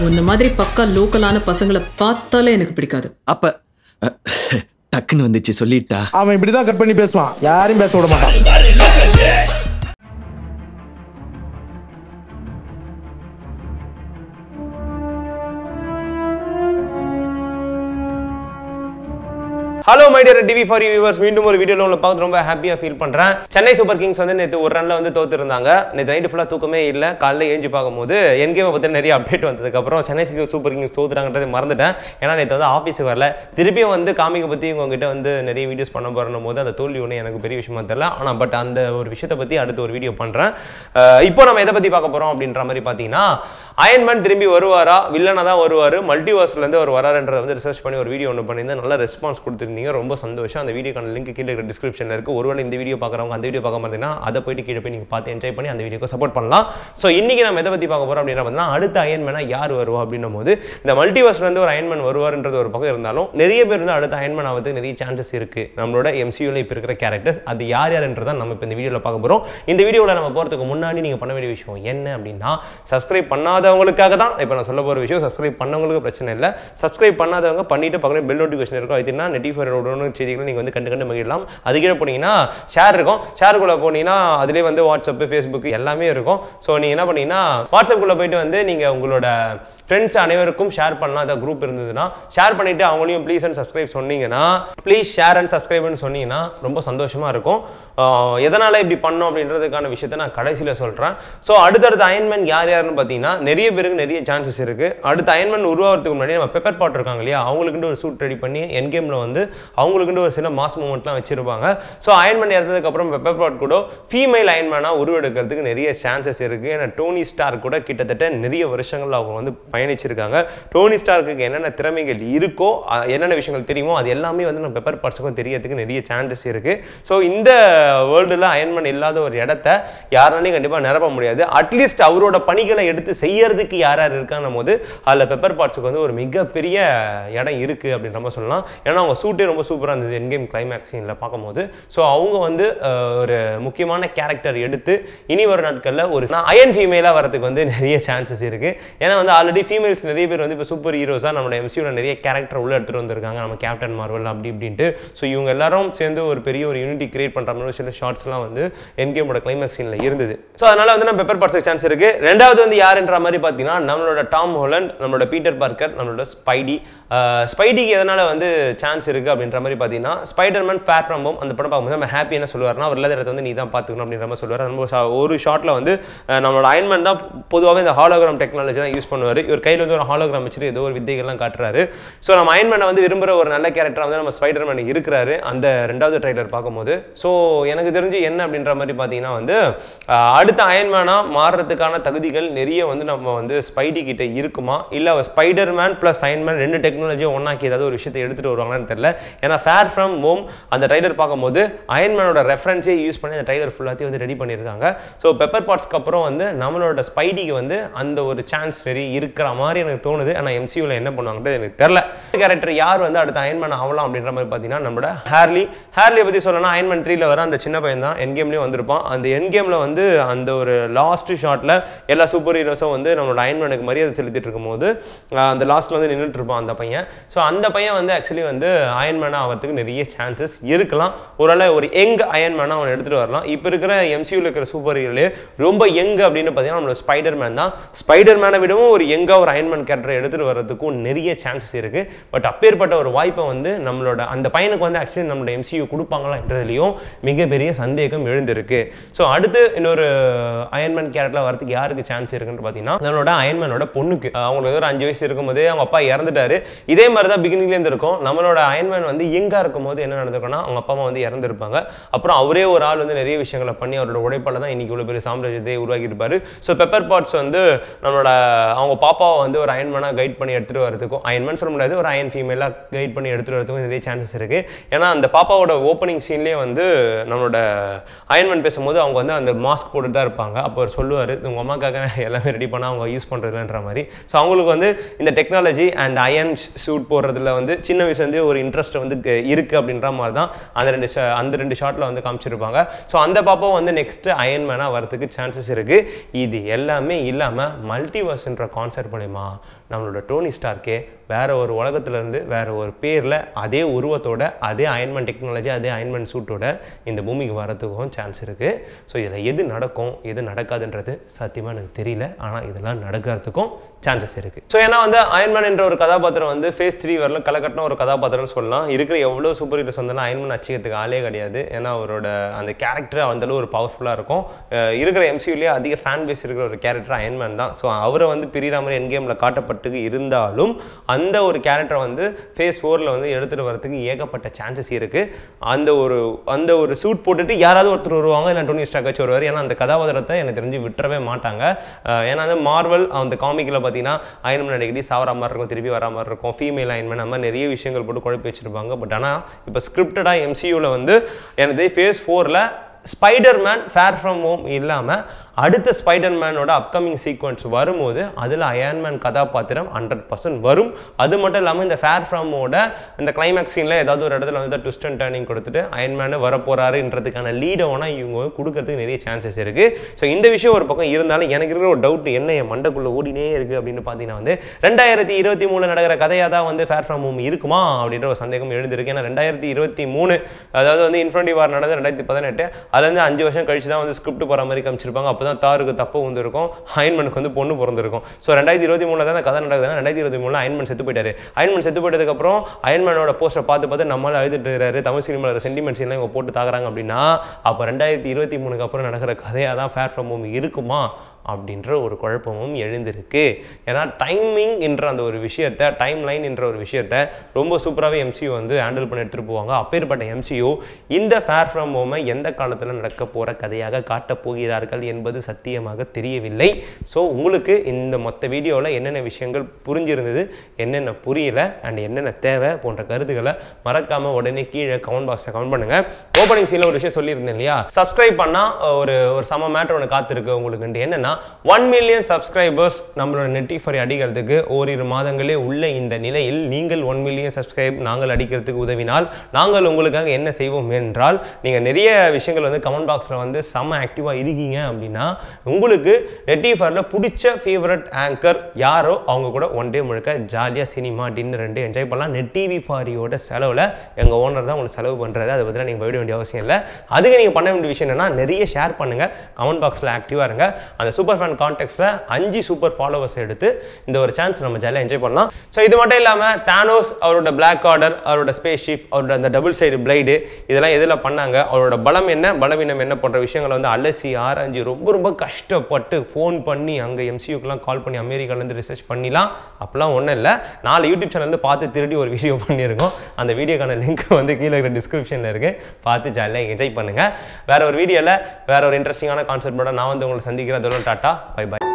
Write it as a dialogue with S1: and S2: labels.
S1: உன்ன மாதிரி பக்கா லோக்கலான பசங்களை பார்த்தாலே எனக்கு பிடிக்காது
S2: அப்ப அஹ், டக்குன்னு வந்துச்சு சொல்லிட்டா
S3: அவன் இப்படிதான் கட் பண்ணி பேசுவான் யாரையும் பேச விட மாட்டான்
S4: hello my dear TV for viewers மீண்டும் ஒரு வீடியோவில் உங்களை பார்த்து ரொம்ப ஹாப்பியாக ஃபீல் பண்ணுறேன் சென்னை சூப்பர் கிங்ஸ் வந்து நேற்று ஒரு ரனில் வந்து தோத்துருந்தாங்க நேற்று நைட்டு ஃபுல்லாக தூக்கமே இல்லை காலைல ஏஞ்சி பார்க்கும்போது என் கேமை பற்றி நிறைய அப்டேட் வந்ததுக்கப்புறம் சென்னை சூப்பர் கிங்ஸ் தோத்துறாங்கன்றதை மறந்துட்டேன் ஏன்னா நேற்று வந்து ஆஃபீஸுக்கு வரல திருப்பியும் வந்து காமிக்கை பற்றி உங்ககிட்ட வந்து நிறைய வீடியோஸ் பண்ண போகிறனும் போது அந்த தோல்வி ஒன்று எனக்கு பெரிய விஷயமா தெரியல ஆனால் பட் அந்த ஒரு விஷயத்தை பற்றி அடுத்து ஒரு வீடியோ பண்ணுறேன் இப்போ நம்ம எதை பற்றி பார்க்க போகிறோம் அப்படின்ற மாதிரி பார்த்தீங்கன்னா அயன்மேன் திரும்பி வருவாரா வில்லனாக தான் வருவார் மல்டிவர்ஸ்லேருந்து அவர் வராருன்றதை வந்து ரிசர்ச் பண்ணி ஒரு வீடியோ ஒன்று பண்ணியிருந்தேன் நல்ல ரெஸ்பான்ஸ் கொடுத்துருந்தீங்க ரொம்ப சந்தோஷம் அந்த வீடியோக்கான லிங்க் கீழே இருக்கிற டிஸ்கிரிப்ஷனில் இருக்குது ஒருவேளை இந்த வீடியோ பார்க்குறவங்க அந்த வீடியோ பார்க்க மாட்டீங்கன்னா அதை போயிட்டு கீழே போய் நீங்கள் பார்த்து என்ஜாய் பண்ணி அந்த வீடியோக்கு சப்போர்ட் பண்ணலாம் ஸோ இன்றைக்கி நம்ம எதை பற்றி பார்க்க போகிறோம் அப்படின்னா பார்த்தீங்கன்னா அடுத்த அயன்மேனாக யார் வருவா அப்படின்னும் போது இந்த மல்டிவர்ஸ்லேருந்து ஒரு அயன்மேன் வருவார்ன்றது ஒரு பக்கம் இருந்தாலும் நிறைய பேர் வந்து அடுத்த அயன்மேன் ஆகிறதுக்கு நிறைய சான்சஸ் இருக்குது நம்மளோட எம்சியூவில் இப்போ இருக்கிற கேரக்டர்ஸ் அது யார் யாருன்றதை நம்ம இப்போ இந்த வீடியோவில் பார்க்க போகிறோம் இந்த வீடியோவில் நம்ம போகிறதுக்கு முன்னாடி நீங்கள் பண்ண வேண்டிய விஷயம் என்ன அப்படின்னா சப்ஸ்கிரைப் பண்ணாதவங்களுக்காக தான் இப்போ நான் சொல்ல போகிற விஷயம் சப்ஸ்கிரைப் பண்ணவங்களுக்கு பிரச்சனை இல்லை சப்ஸ்கிரைப் பண்ணாதவங்க பண்ணிட்டு பக்கத்தில் பெல் நோட்டிஃபிகேஷன் இருக்கும் அதுனா நெட்டிஃபைரோட செய்திகளை நீங்கள் வந்து கண்டு கண்டு மகிழலாம் அது கீழே போனீங்கன்னா ஷேர் இருக்கும் ஷேருக்குள்ளே போனீங்கன்னா அதிலே வந்து வாட்ஸ்அப் ஃபேஸ்புக் எல்லாமே இருக்கும் ஸோ நீங்கள் என்ன பண்ணீங்கன்னா வாட்ஸ்அப்புக்குள்ளே போயிட்டு வந்து நீங்கள் உங்களோட ஃப்ரெண்ட்ஸ் அனைவருக்கும் ஷேர் பண்ணலாம் அந்த குரூப் இருந்ததுன்னா ஷேர் பண்ணிவிட்டு அவங்களையும் ப்ளீஸ் அண்ட் சப்ஸ்கிரைப் சொன்னீங்கன்னா ப்ளீஸ் ஷேர் அண்ட் சப்ஸ்கிரைப்னு சொன்னீங்கன்னா ரொம்ப சந்தோஷமாக இருக்கும் ஆஹ் எதனால் இப்படி பண்ணோம் அப்படின்றதுக்கான விஷயத்தை நான் கடைசியில் சொல்கிறேன் ஸோ அடுத்தடுத்த அயன்மேன் யார் யாருன்னு பார்த்தீங்கன்னா நிறைய பேருக்கு நிறைய சான்சஸ் இருக்குது அடுத்த அயன்மேன் உருவாகிறதுக்கு முன்னாடி நம்ம பெப்பர் பாட் இருக்காங்க இல்லையா அவங்களுக்குன்னு ஒரு சூட் ரெடி பண்ணி என் கேமில் வந்து அவங்களுக்குன்னு ஒரு சில மாஸ் மூமெண்ட்லாம் வச்சிருப்பாங்க ஸோ அயன்மேன் இறந்ததுக்கப்புறம் பெப்பர் பாட் கூட ஃபீமேல் அயன்மேனாக உருவெடுக்கிறதுக்கு நிறைய சான்சஸ் இருக்குது ஏன்னா டோனி ஸ்டார் கூட கிட்டத்தட்ட நிறைய வருஷங்கள் அவங்க வந்து பயணிச்சிருக்காங்க டோனி ஸ்டாருக்கு என்னென்ன திறமைகள் இருக்கோ அ- என்னென்ன விஷயங்கள் தெரியுமோ அது எல்லாமே வந்து நம்ம பெப்பர் பாட்ஸுக்கும் தெரியறதுக்கு நிறைய சான்சஸ் இருக்குது ஸோ இந்த வேர்ல்டில் அயன்மேன் இல்லாத ஒரு இடத்த யாராலையும் கண்டிப்பாக நிரப்ப முடியாது அட்லீஸ்ட் அவரோட பணிகளை எடுத்து செய்யறதுக்கு யார் யார் இருக்கான்னும் போது அதில் பெப்பர் பாட்ஸுக்கு வந்து ஒரு மிகப்பெரிய இடம் இருக்குது அப்படின்ற மாதிரி சொல்லலாம் ஏன்னா அவங்க சூட்டே ரொம்ப சூப்பராக இருந்தது என்கேம் கிளைமேக்ஸ் சீனில் பார்க்கும்போது ஸோ அவங்க வந்து அஹ், ஒரு முக்கியமான கேரக்டர் எடுத்து இனி வரும் நாட்களில் ஒரு அயன் ஃபீமேலாக வரதுக்கு வந்து நிறைய சான்சஸ் இருக்குது ஏன்னா வந்து ஆல்ரெடி ஃபீமேல்ஸ் நிறைய பேர் வந்து இப்போ சூப்பர் ஹீரோஸாக நம்மளோட எம்சியூவில் நிறைய கேரக்டர் உள்ள எடுத்துகிட்டு வந்திருக்காங்க நம்ம கேப்டன் மார்வல் அப்படி இப்படின்ட்டு ஸோ இவங்க எல்லாரும் சேர்ந்து ஒரு பெரிய ஒரு யூனிட்டி கிரியேட் பண்ணுற மாதிரி சில ஷார்ட்ஸ்லாம் வந்து என்கேமோட கிளைமேக்ஸ் சீனில் இருந்தது ஸோ அதனால வந்து நம்ம பெப்பர் பார்ட்ஸுக்கு சான்ஸ் இருக்கு ரெண்டாவது வந்து யாருன்ற மாதிரி பார்த்தீங்கன்னா நம்மளோட டாம் ஹோலண்ட் நம்மளோட பீட்டர் பார்க்கர் நம்மளோட ஸ்பைடி ஸ்பைடிக்கு எதனால வந்து சான்ஸ் இருக்கு அப்படின்ற மாதிரி பார்த்தீங்கன்னா ஸ்பைடர்மேன் ஃபேர் ஃப்ரம் ஹோம் அந்த படம் பார்க்கும்போது நம்ம ஹாப்பி என்ன சொல்லுவார்னா அவர் இல்லாத இடத்த வந்து நீ தான் பார்த்துக்கணும் அப்படின்ற மாதிரி சொல்லுவார் நம்ம ச- ஒரு ஷாட்டில் வந்து அஹ், நம்மளோட அயன்மேன் தான் பொதுவாகவே இந்த ஹாலோகிராம் டெக்னாலஜி தான் யூஸ் பண்ணுவார் இவர் கையில் வந்து ஒரு ஹாலோகிராம் வச்சுட்டு ஏதோ ஒரு வித்தைகள்லாம் காட்டுறாரு ஸோ நம்ம அயன்மேனை வந்து விரும்புகிற ஒரு நல்ல கேரக்டர் வந்து நம்ம ஸ்பைடர்மேன் இருக்கிறாரு அந்த ரெண்டாவது ட்ரைலர் பார்க்கும்போது ஸோ எனக்கு தெரிஞ்சு என்ன அப்படின்ற மாதிரி பார்த்தீங்கன்னா வந்து ஆஹ், அடுத்த அயன்மேனாக மாறுறதுக்கான தகுதிகள் நிறைய வந்து நம்ம வந்து ஸ்பைடி கிட்ட இருக்குமா இல்லை ஸ்பைடர்மேன் ப்ளஸ் அயன்மேன் ரெண்டு டெக்னாலஜியும் ஒன்றாக்கி ஏதாவது ஒரு விஷயத்தை எடுத்துகிட்டு வருவாங்களான்னு தெரியல ஏன்னா ஃபேர் ஃப்ரம் ஹோம் அந்த ட்ரைலர் பார்க்கும்போது அயன்மேனோட ரெஃபரன்ஸே யூஸ் பண்ணி அந்த ட்ரைலர் ஃபுல்லாத்தையும் வந்து ரெடி பண்ணியிருக்காங்க ஸோ பெப்பர் பாட்ஸ்க்கு அப்புறம் வந்து நம்மளோட ஸ்பைடிக்கு வந்து அந்த ஒரு சான்ஸ் சரி இருக்கிற மாதிரி எனக்கு தோணுது ஆனால் எம்சியூவில் என்ன பண்ணுவாங்கன்றது எனக்கு தெரில கேரக்டர் யார் வந்து அடுத்த அயன்மேன் ஆகலாம் அப்படின்ற மாதிரி பார்த்தீங்கன்னா நம்மளோட ஹேர்லி ஹேர்லியை பற்றி சொல்லணும்னா அயன்மேன் த்ரீல வர அந்த சின்ன பையன் தான் என் கேம்லேயும் வந்திருப்பான் அந்த என் கேமில் வந்து அந்த ஒரு லாஸ்ட் ஷாட்டில் எல்லா சூப்பர் ஹீரோஸும் வந்து நம்மளோட அயன்மேனுக்கு மரியாதை செலுத்திட்டு இருக்கும்போது ஆஹ் அந்த லாஸ்ட்டில் வந்து நின்றுட்டு இருப்பான் அந்த பையன் ஸோ அந்த பையன் வந்து ஆக்சுவலி வந்து அயன்மேனாக ஆகிறதுக்கு நிறைய சான்சஸ் இருக்கலாம் ஓரளவு ஒரு யங் அயன்மேனாக அவன் எடுத்துகிட்டு வரலாம் இப்போ இருக்கிற எம்சியூவில் இருக்கிற சூப்பர் ஹீரோலே ரொம்ப யங் அப்படின்னு பார்த்தீங்கன்னா நம்மளோட ஸ்பைடர் மேன் தான் ஸ்பைடர் மேனை விடவும் ஒரு யங்காக ஒரு அயன்மேன் கேரக்டரை எடுத்துகிட்டு வர்றதுக்கும் நிறைய சான்சஸ் இருக்குது பட் அப்பேற்பட்ட ஒரு வாய்ப்பை வந்து நம்மளோட அந்த பையனுக்கு வந்து ஆக்சுவலி நம்மளோட எம்சியூ கொடுப்பாங்களான்றதுலையும் மிகப்பெரிய சந்தேகம் எழுந்திருக்கு ஸோ அடுத்து இன்னொரு அயன்மேன் கேரக்டரில் வரதுக்கு யாருக்கு சான்ஸ் இருக்குன்னு பார்த்தீங்கன்னா நம்மளோட அயன்மேனோட பொண்ணுக்கு அஹ் அவங்களுக்கு ஒரு அஞ்சு வயசு இருக்கும்போதே அவங்க அப்பா இறந்துட்டாரு இதே மாதிரி தான் பிகினிங்லேருந்து இருக்கும் நம்மளோட அயன்மேன் வந்து எங்காக இருக்கும்போது என்ன நடந்திருக்கும்னா அவங்க அப்பா அம்மா வந்து இறந்துருப்பாங்க அப்புறம் அவரே ஒரு ஆள் வந்து நிறைய விஷயங்களை பண்ணி அவரோட உழைப்பால தான் இன்னைக்கு இவ்வளோ பெரிய சாம்ராஜ்யத்தை உருவாக்கி இருப்பாரு ஸோ பெப்பர் பாட்ஸ் வந்து நம்மளோட அவங்க பாப்பாவை வந்து ஒரு அயன்மேனாக கைட் பண்ணி எடுத்துகிட்டு வரதுக்கும் அயன்மேன் சொல்ல முடியாது ஒரு அயன் ஃபீமேலாக கைட் பண்ணி எடுத்துகிட்டு வரதுக்கும் நிறைய சான்சஸ் இருக்குது ஏன்னா அந்த பாப்பாவோட ஓப்பனிங் சீன்லேயே வந்து நம்மளோட அயன்மேன் பேசும்போது அவங்க வந்து அந்த மாஸ்க் போட்டுட்டு தான் இருப்பாங்க அப்போ அவர் சொல்லுவார் உங்கள் அம்மாக்காக நான் எல்லாமே ரெடி பண்ண அவங்க யூஸ் பண்ணுறதுன்ற மாதிரி ஸோ அவங்களுக்கு வந்து இந்த டெக்னாலஜி அண்ட் அயன் சூட் போடுறதுல வந்து சின்ன வயசுலேருந்தே ஒரு இன்ட்ரெஸ்ட் வந்து க- இருக்கு அப்படின்ற மாதிரி தான் அந்த ரெண்டு ஷா- அந்த ரெண்டு ஷாட்டில் வந்து காமிச்சிருப்பாங்க ஸோ அந்த பாப்பாவும் வந்து நெக்ஸ்ட் அயன்மேனாக வரதுக்கு சான்சஸ் இருக்குது இது எல்லாமே இல்லாமல் மல்டிவர்ஸ்ன்ற கான்செப்ட் மூலயமா நம்மளோட டோனி ஸ்டார்க்கே வேற ஒரு உலகத்துல இருந்து வேற ஒரு பேரில் அதே உருவத்தோட அதே அயன்மேன் டெக்னாலஜி அதே அயன்மேன் சூட்டோட இந்த பூமிக்கு வரதுக்கும் சான்ஸ் இருக்குது ஸோ இதில் எது நடக்கும் எது நடக்காதுன்றது சத்தியமாக எனக்கு தெரியல ஆனால் இதெல்லாம் நடக்கிறதுக்கும் சான்சஸ் இருக்குது ஸோ ஏன்னா வந்து அயன்மேன் என்ற ஒரு கதாபாத்திரம் வந்து ஃபேஸ் த்ரீ வரல கலக்கட்டின ஒரு கதாபாத்திரம்னு சொல்லலாம் இருக்கிற எவ்வளோ சூப்பர் ஹீரோஸ் வந்தாலும் அயன்மேன் அச்சிக்கிறதுக்கு ஆளே கிடையாது ஏன்னா அவரோட அந்த கேரக்டர் அந்தளவு ஒரு பவர்ஃபுல்லாக இருக்கும் அஹ் இருக்கிற எம்சியூலேயே அதிக ஃபேன் பேஸ் இருக்கிற ஒரு கேரக்டர் அயன்மேன் தான் ஸோ அவரை வந்து பிரிகிற மாதிரி என்கேமில் காட்டப்பட்டு இருந்தாலும் அந்த ஒரு கேரக்டரை வந்து ஃபேஸ் ஃபோரில் வந்து எடுத்துகிட்டு வரதுக்கு ஏகப்பட்ட சான்சஸ் இருக்குது அந்த ஒரு அந்த ஒரு சூட் போட்டுட்டு யாராவது ஒருத்தர் வருவாங்க இல்லை டோனி ஸ்டாக் வச்சு வருவார் ஏன்னா அந்த கதாபாத்திரத்தை எனக்கு தெரிஞ்சு விட்டுறவே மாட்டாங்க அஹ் ஏன்னா வந்து மார்வல் அந்த காமிக்கில் பார்த்தீங்கன்னா அயன்மேன் அடிக்கடி சாவர மாதிரி இருக்கும் திருப்பி வர மாதிரி இருக்கும் ஃபீமேல் அயன்மேன் அந்த மாதிரி நிறைய விஷயங்கள் போட்டு குழப்பி வச்சிருப்பாங்க பட் ஆனால் இப்போ ஸ்கிரிப்டடாக எம்சியூவில் வந்து எனக்கு ஃபேஸ் ஃபோரில் Spider Man Far From Home இல்லாமல் அடுத்த ஸ்பைடர் மேனோட அப்கமிங் சீக்வன்ஸ் வரும்போது அதில் அயன்மேன் கதாபாத்திரம் ஹண்ட்ரட் பர்சன்ட் வரும் அது மட்டும் இல்லாமல் இந்த ஃபேர் ஃப்ரமோட இந்த கிளைமேக்ஸ் சீனில் ஏதாவது ஒரு இடத்துல வந்து ட்விஸ்ட் அண்ட் டர்னிங் கொடுத்துட்டு அயன்மேனு வரப்போறாருன்றதுக்கான லீடை வேணால் இவங்க கொடுக்கறதுக்கு நிறைய சான்சஸ் இருக்குது ஸோ இந்த விஷயம் ஒரு பக்கம் இருந்தாலும் எனக்கு இருக்கிற ஒரு டவுட் என்ன என் மண்டைக்குள்ளே ஓடினே இருக்குது அப்படின்னு பார்த்தீங்கன்னா வந்து ரெண்டாயிரத்தி இருபத்தி மூணு நடக்கிற கதையாக தான் வந்து ஃபேர் ஃப்ரம் ஹோம் இருக்குமா அப்படின்ற ஒரு சந்தேகம் எழுந்திருக்கு ஏன்னா ரெண்டாயிரத்தி இருபத்தி மூணு அதாவது வந்து இன்ஃபினிட்டி வார் நடந்து ரெண்டாயிரத்தி பதினெட்டு அதுலேருந்து அஞ்சு வருஷம் கழிச்சு தான் வந்து ஸ்கிரிப்ட் போகிற மாதிரி காமிச்சிருப்பாங்க அப்போ தான் தாருக்கு தப்பு வந்திருக்கும் அயன்மனுக்கு வந்து பொண்ணு பிறந்திருக்கும் ஸோ ரெண்டாயிரத்தி இருபத்தி மூணில் தான் அந்த கதை நடக்குதுன்னா ரெண்டாயிரத்தி இருபத்தி மூணில் அயன்மன் செத்து போயிட்டாரு அயன்மன் செத்து போயிட்டதுக்கப்புறம் அயன்மனோட போஸ்டரை பார்த்து பார்த்து நம்மளால் அழுதுட்டு இருக்காரு தமிழ் சினிமாவில் சென்டிமெண்ட்ஸ் எல்லாம் இவங்க போட்டு தாக்குறாங்க அப்படின்னா அப்போ ரெண்டாயிரத்தி இருபத்தி மூணுக்கு அப்புறம் நடக்கிற கதையாக தான் ஃபேர் ஃப்ரம் ஹோம் இருக்குமா அப்படின்ற ஒரு குழப்பமும் எழுந்திருக்கு ஏன்னா டைமிங் என்ற அந்த ஒரு விஷயத்தை டைம் லைன் என்ற ஒரு விஷயத்தை ரொம்ப சூப்பராகவே எம்சியூ வந்து ஹேண்டில் பண்ணி எடுத்துகிட்டு போவாங்க அப்பேற்பட்ட எம்சியூ இந்த ஃபேர் ஃப்ரம் ஹோமை எந்த காலத்தில் நடக்க போகிற கதையாக காட்டப் போகிறார்கள் என்பது சத்தியமாக தெரியவில்லை ஸோ உங்களுக்கு இந்த மொத்த வீடியோவில் என்னென்ன விஷயங்கள் புரிஞ்சிருந்தது என்னென்ன புரியல அண்ட் என்னென்ன தேவை போன்ற கருத்துக்களை மறக்காமல் உடனே கீழே கமெண்ட் பாக்ஸில் கமெண்ட் பண்ணுங்கள் ஓப்பனிங் சீனில் ஒரு விஷயம் சொல்லியிருந்தேன் இல்லையா சப்ஸ்கிரைப் பண்ணால் ஒரு ஒரு சம மேட்டர் ஒன்று காத்திருக்கு உங்களுக்கு என்னென்னா ஒன் மில்லியன் சப்ஸ்கிரைபர்ஸ் நம்மளோட நெட்டிஃபரி அடிக்கிறதுக்கு ஓரிரு மாதங்களே உள்ள இந்த நிலையில் நீங்கள் ஒன் மில்லியன் சப்ஸ்கிரைப் நாங்கள் அடிக்கிறதுக்கு உதவினால் நாங்கள் உங்களுக்காக என்ன செய்வோம் என்றால் நீங்கள் நிறைய விஷயங்கள் வந்து கமெண்ட் பாக்ஸில் வந்து செம ஆக்டிவாக இருக்கீங்க அப்படின்னா உங்களுக்கு நெட்டிஃபரில் பிடிச்ச ஃபேவரட் ஆங்கர் யாரோ அவங்க கூட ஒன் டே முழுக்க ஜாலியாக சினிமா டின்னர் ரெண்டு என்ஜாய் பண்ணலாம் நெட் டிவி ஃபாரியோட செலவில் எங்கள் ஓனர் தான் உங்களுக்கு செலவு பண்ணுறாரு அதை பற்றி நீங்கள் போயிட வேண்டிய அவசியம் இல்லை அதுக்கு நீங்கள் பண்ண வேண்டிய விஷயம் என்னன்னா நிறைய ஷேர் பண்ணுங்கள் கமெண்ட் பாக்ஸில் ஆக்டிவாக இருங்க அந்த சூப்பர் ஃபேன் கான்டெக்ட்ஸில் அஞ்சு சூப்பர் ஃபாலோவர்ஸ் எடுத்து இந்த ஒரு சான்ஸ் நம்ம ஜாலியாக என்ஜாய் பண்ணலாம் ஸோ இது மட்டும் இல்லாமல் தானோஸ் அவரோட பிளாக் ஆர்டர் அவரோட ஸ்பேஸ் ஷிப் அவரோட அந்த டபுள் சைடு பிளைடு இதெல்லாம் எதில் பண்ணாங்க அவரோட பலம் என்ன பலவீனம் என்ன போன்ற விஷயங்களை வந்து அலசி ஆராய்ஞ்சு ரொம்ப ரொம்ப கஷ்டப்பட்டு ஃபோன் பண்ணி அங்கே எம்சியூக்கெலாம் கால் பண்ணி அமெரிக்காலேருந்து ரிசர்ச் பண்ணிலாம் அப்போலாம் ஒன்றும் இல்லை நாலு யூடியூப் சேனல்லேருந்து பார்த்து திருடி ஒரு வீடியோ பண்ணியிருக்கோம் அந்த வீடியோக்கான லிங்க் வந்து கீழே இருக்கிற டிஸ்கிரிப்ஷனில் இருக்குது பார்த்து ஜாலியாக என்ஜாய் பண்ணுங்கள் வேற ஒரு வீடியோவில் வேற ஒரு இன்ட்ரெஸ்டிங்கான கான்செப்டோட நான் வந்து உங்களை சந்திக்கிறதோட டாட்டா பை பை